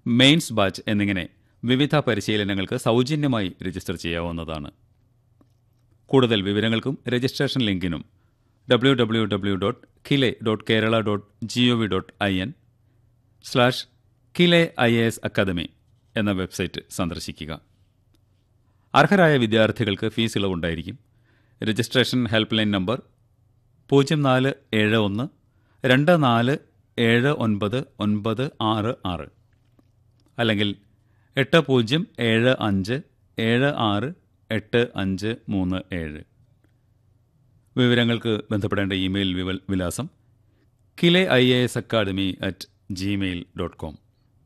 mains batch എന്നിങ്ങനെ വിവിധ പരിശീലനങ്ങൾക്ക് സൗജന്യമായി രജിസ്റ്റർ ചെയ്യാവുന്നതാണ് കൂടുതൽ വിവരങ്ങൾക്കും രജിസ്ട്രേഷൻ ലിങ്കിനും W W W dot KILE dot Kerala dot G O V dot I N slash KILE I A S academy എന്ന വെബ്സൈറ്റ് സന്ദർശിക്കുക അർഹരായ വിദ്യാർത്ഥികൾക്ക് ഫീസ് ഇളവുണ്ടായിരിക്കും രജിസ്ട്രേഷൻ ഹെൽപ്പ് ലൈൻ നമ്പർ പൂജ്യം നാല് ഏഴ് ഒന്ന് രണ്ട് നാല് ഏഴ് ഒൻപത് ഒൻപത് ആറ് ആറ് അല്ലെങ്കിൽ എട്ട് പൂജ്യം ഏഴ് അഞ്ച് ഏഴ് ആറ് എട്ട് അഞ്ച് മൂന്ന് ഏഴ് വിവരങ്ങൾക്ക് ബന്ധപ്പെടേണ്ട ഇമെയിൽ വിവ- വിലാസം KILE I A S academy at Gmail dot com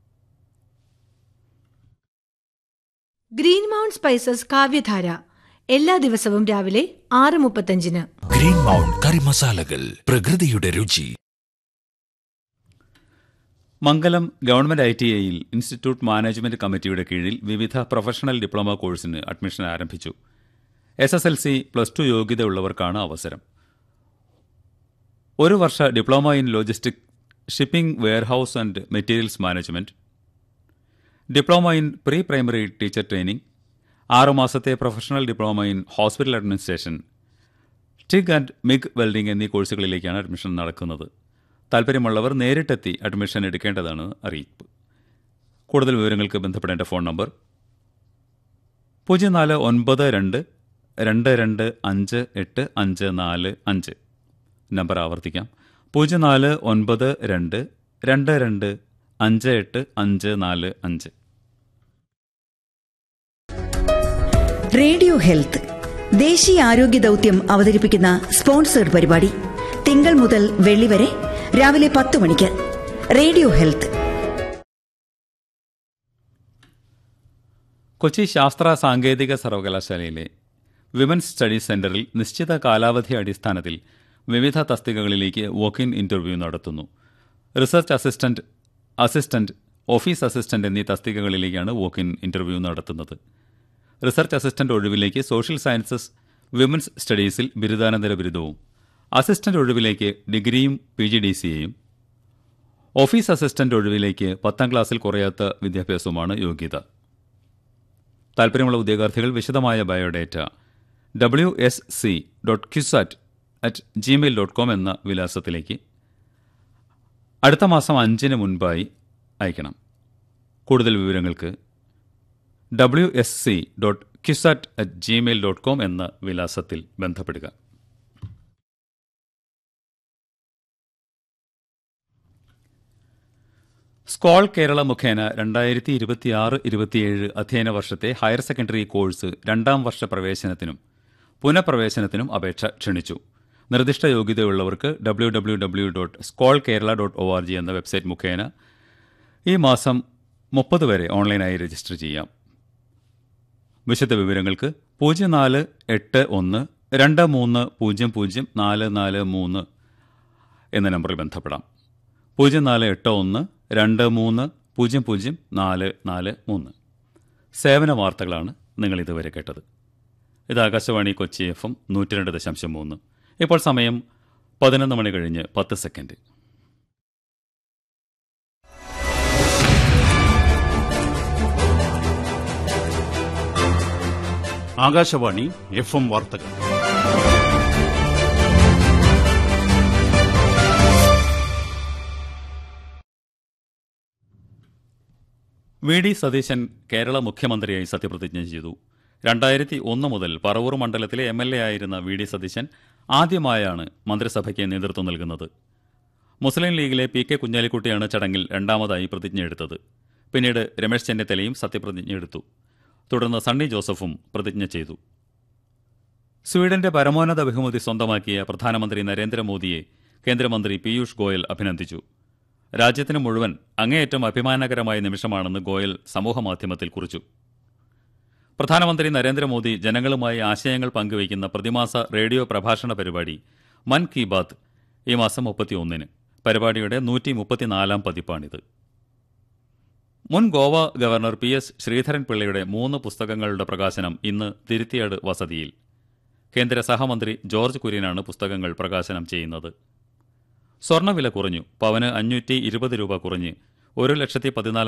Green Mount Spices Kavyadhara എല്ലാ ദിവസവും രാവിലെ ആറ് മുപ്പത്തഞ്ചിന് ഗ്രീൻ മൗണ്ട് കറി മസാലകൾ പ്രകൃതിയുടെ രുചി മംഗലം ഗവൺമെന്റ് ഐ ടി ഐയിൽ ഇൻസ്റ്റിറ്റ്യൂട്ട് മാനേജ്മെന്റ് കമ്മിറ്റിയുടെ കീഴിൽ വിവിധ പ്രൊഫഷണൽ ഡിപ്ലോമ കോഴ്സിന് അഡ്മിഷൻ ആരംഭിച്ചു S S L C plus two യോഗ്യതയുള്ളവർക്കാണ് അവസരം ഒരു വർഷ diploma in logistic shipping warehouse and materials management diploma in pre primary teacher training ആറുമാസത്തെ professional diploma in hospital administration TIG and MIG welding എന്നീ കോഴ്സുകളിലേക്കാണ് admission നടക്കുന്നത് താൽപ്പര്യമുള്ളവർ നേരിട്ടെത്തി അഡ്മിഷൻ എടുക്കേണ്ടതാണ് അറിയിപ്പ് കൂടുതൽ വിവരങ്ങൾക്ക് ബന്ധപ്പെടേണ്ട ഫോൺ നമ്പർ പൂജ്യം നാല് ഒൻപത് രണ്ട് രണ്ട് രണ്ട് അഞ്ച് എട്ട് അഞ്ച് നാല് അഞ്ച് നമ്പർ ആവർത്തിക്കാം പൂജ്യം നാല് ഒൻപത് രണ്ട് രണ്ട് രണ്ട് അഞ്ച് എട്ട് അഞ്ച് നാല് അഞ്ച് റേഡിയോ ഹെൽത്ത് ദേശീയ ആരോഗ്യ ദൗത്യം അവതരിപ്പിക്കുന്ന സ്പോൺസേഡ് പരിപാടി തിങ്കൾ മുതൽ വെള്ളി വരെ രാവിലെ പത്ത് മണിക്ക് റേഡിയോ ഹെൽത്ത് കൊച്ചി ശാസ്ത്ര സാങ്കേതിക സർവകലാശാലയിലെ വിമൻസ് സ്റ്റഡീസ് സെന്ററിൽ നിശ്ചിത കാലാവധി അടിസ്ഥാനത്തിൽ വിവിധ തസ്തികകളിലേക്ക് വോക്ക് ഇൻ ഇന്റർവ്യൂ നടത്തുന്നു research assistant assistant office assistant എന്നീ തസ്തികകളിലേക്കാണ് വോക്ക് ഇൻ ഇന്റർവ്യൂ നടത്തുന്നത് റിസർച്ച് അസിസ്റ്റന്റ് ഒഴിവിലേക്ക് സോഷ്യൽ സയൻസസ് വിമൻസ് സ്റ്റഡീസിൽ ബിരുദാനന്തര ബിരുദവും അസിസ്റ്റന്റ് ഒഴിവിലേക്ക് ഡിഗ്രിയും പി ജി ഡി സിയെയും ഓഫീസ് അസിസ്റ്റന്റ് ഒഴിവിലേക്ക് പത്താം ക്ലാസ്സിൽ കുറയാത്ത വിദ്യാഭ്യാസവുമാണ് യോഗ്യത താൽപ്പര്യമുള്ള ഉദ്യോഗാർത്ഥികൾ വിശദമായ biodata W S C dot CUSAT at Gmail dot com എന്ന വിലാസത്തിലേക്ക് അടുത്ത മാസം അഞ്ചിന് മുൻപായി അയക്കണം കൂടുതൽ വിവരങ്ങൾക്ക് W S C dot CUSAT at Gmail dot com എന്ന വിലാസത്തിൽ ബന്ധപ്പെടുക സ്കോൾ കേരള മുഖേന രണ്ടായിരത്തി ഇരുപത്തിയാറ് ഇരുപത്തിയേഴ് അധ്യയന വർഷത്തെ ഹയർ സെക്കൻഡറി കോഴ്സ് രണ്ടാം വർഷ പ്രവേശനത്തിനും പുനഃപ്രവേശനത്തിനും അപേക്ഷ ക്ഷണിച്ചു നിർദ്ദിഷ്ട യോഗ്യതയുള്ളവർക്ക് W W W dot SCOLE Kerala dot O R G എന്ന വെബ്സൈറ്റ് മുഖേന ഈ മാസം മുപ്പത് വരെ ഓൺലൈനായി രജിസ്റ്റർ ചെയ്യാം വിശദ വിവരങ്ങൾക്ക് പൂജ്യം നാല് എട്ട് ഒന്ന് രണ്ട് മൂന്ന് പൂജ്യം പൂജ്യം നാല് നാല് മൂന്ന് എന്ന നമ്പറിൽ ബന്ധപ്പെടാം പൂജ്യം നാല് എട്ട് ഒന്ന് രണ്ട് മൂന്ന് പൂജ്യം പൂജ്യം നാല് നാല് മൂന്ന് സേവന വാർത്തകളാണ് നിങ്ങൾ ഇതുവരെ കേട്ടത് ഇത് ആകാശവാണി കൊച്ചി എഫ് എം നൂറ്റി രണ്ട് ദശാംശം മൂന്ന് ഇപ്പോൾ സമയം പതിനൊന്ന് മണി കഴിഞ്ഞ് പത്ത് സെക്കൻഡ് ആകാശവാണി എഫ് എം വാർത്തകൾ വി ഡി സതീശൻ കേരള മുഖ്യമന്ത്രിയായി സത്യപ്രതിജ്ഞ ചെയ്തു രണ്ടായിരത്തി ഒന്ന് മുതൽ പറവൂർ മണ്ഡലത്തിലെ എം എൽ എ ആയിരുന്ന വി ഡി സതീശൻ ആദ്യമായാണ് മന്ത്രിസഭയ്ക്ക് നേതൃത്വം നൽകുന്നത് മുസ്ലിം ലീഗിലെ പി കെ കുഞ്ഞാലിക്കുട്ടിയാണ് ചടങ്ങിൽ രണ്ടാമതായി പ്രതിജ്ഞയെടുത്തത് പിന്നീട് രമേശ് ചെന്നിത്തലയും സത്യപ്രതിജ്ഞയെടുത്തു തുടർന്ന് സണ്ണി ജോസഫും പ്രതിജ്ഞ ചെയ്തു സ്വീഡന്റെ പരമോന്നത ബഹുമതി സ്വന്തമാക്കിയ പ്രധാനമന്ത്രി നരേന്ദ്രമോദിയെ കേന്ദ്രമന്ത്രി പീയൂഷ് ഗോയൽ അഭിനന്ദിച്ചു രാജ്യത്തിന് മുഴുവൻ അങ്ങേയറ്റം അഭിമാനകരമായ നിമിഷമാണെന്ന് ഗോയൽ സമൂഹമാധ്യമത്തിൽ കുറിച്ചു പ്രധാനമന്ത്രി നരേന്ദ്രമോദി ജനങ്ങളുമായി ആശയങ്ങൾ പങ്കുവയ്ക്കുന്ന പ്രതിമാസ റേഡിയോ പ്രഭാഷണ പരിപാടി മൻ കി ബാത്ത് ഈ മാസം മുപ്പത്തിയൊന്നിന് പരിപാടിയുടെ നൂറ്റി മുപ്പത്തിനാലാം പതിപ്പാണിത് മുൻ Goa governor P S Sreedharan പിള്ളയുടെ മൂന്ന് പുസ്തകങ്ങളുടെ പ്രകാശനം ഇന്ന് തിരുത്തിയാട് വസതിയിൽ കേന്ദ്ര സഹമന്ത്രി ജോർജ് കുര്യനാണ് പുസ്തകങ്ങൾ പ്രകാശനം ചെയ്യുന്നത് സ്വർണ്ണവില കുറഞ്ഞു പവന് അഞ്ഞൂറ്റി ഇരുപത് രൂപ കുറഞ്ഞ് ഒരു ലക്ഷത്തി പതിനാല്